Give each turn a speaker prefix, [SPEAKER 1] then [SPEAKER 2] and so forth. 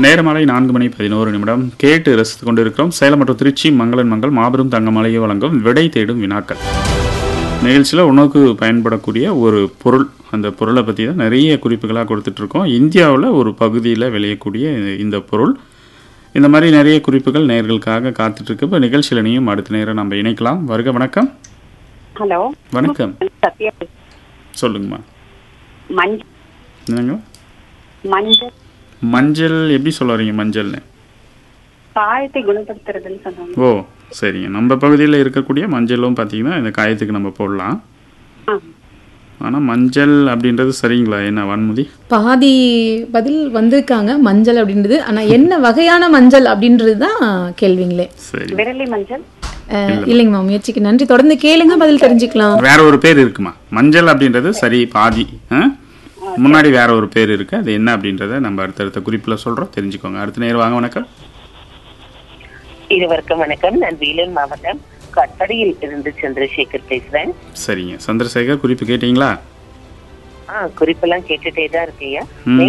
[SPEAKER 1] நேரமாலை நான்கு மணி பதினோரு நிமிடம் கேட்டு ரசித்துக் கொண்டிருக்கிறோம் சேலம் மற்றும் திருச்சி மங்களன் மங்கள் மாபெரும் தங்கமலையை வழங்கும் விடை தேடும் வினாக்கள் நிகழ்ச்சியில் உணவுக்கு பயன்படக்கூடிய ஒரு பொருள் அந்த பொருளை பற்றி தான் நிறைய குறிப்புகளாக கொடுத்துட்ருக்கோம் இந்தியாவில் ஒரு பகுதியில் விளையக்கூடிய இந்த பொருள் இந்த மாதிரி நிறைய குறிப்புகள் நேர்களுக்காக காத்துட்ருக்கு இப்போ நிகழ்ச்சியில் நீயும் அடுத்த நேரம் நம்ம இணைக்கலாம் வருக வணக்கம்
[SPEAKER 2] ஹலோ
[SPEAKER 1] வணக்கம்
[SPEAKER 2] சத்யா
[SPEAKER 1] சொல்லுங்கம்மா
[SPEAKER 2] மஞ்சள்
[SPEAKER 1] என்னங்க
[SPEAKER 2] மஞ்சள்
[SPEAKER 1] மஞ்சள் எப்படி சொல்ல வரீங்க மஞ்சள்னு
[SPEAKER 2] காயத்தை குணப்படுத்துறதுன்னு சொன்னாங்க
[SPEAKER 1] ஓ சரிங்க நம்ம பகுதியில் இருக்கக்கூடிய மஞ்சளும் பார்த்தீங்கன்னா இந்த காயத்துக்கு நம்ம போடலாம்
[SPEAKER 2] ஆ.
[SPEAKER 1] ஆனால் மஞ்சள் அப்படின்றது சரிங்களா என்ன வன்முதி
[SPEAKER 3] பாதி பதில் வந்திருக்காங்க மஞ்சள் அப்படின்றது ஆனா என்ன வகையான மஞ்சள் அப்படின்றது தான் கேள்விங்களே
[SPEAKER 1] சரி
[SPEAKER 2] விரலி மஞ்சள்
[SPEAKER 3] அஹ், இல்லைங்கம்மா முயற்சிக்கு நன்றி தொடர்ந்து கேளுங்க பதில் தெரிஞ்சுக்கலாம்
[SPEAKER 1] வேற ஒரு பேர் இருக்குமா மஞ்சள் அப்படின்றது சரி பாதி ஆ? முன்னாடி வேற ஒரு பேர் இருக்கு அது என்ன அப்படின்றத நம்ம அடுத்தடுத்த குறிப்பில் சொல்றோம் தெரிஞ்சுக்கோங்க அடுத்த நேரம் வாங்க வணக்கம்
[SPEAKER 4] இருவருக்கும் வணக்கம் நான் வேலூர் மாவட்டம் கட்டடியில் இருந்து சந்திரசேகர் பேசுறேன்
[SPEAKER 1] சரிங்க சந்திரசேகர் குறிப்பு கேட்டீங்களா
[SPEAKER 4] ஆ குறிப்பெல்லாம் கேட்டுட்டே தான் இருக்கீங்க
[SPEAKER 1] ம்.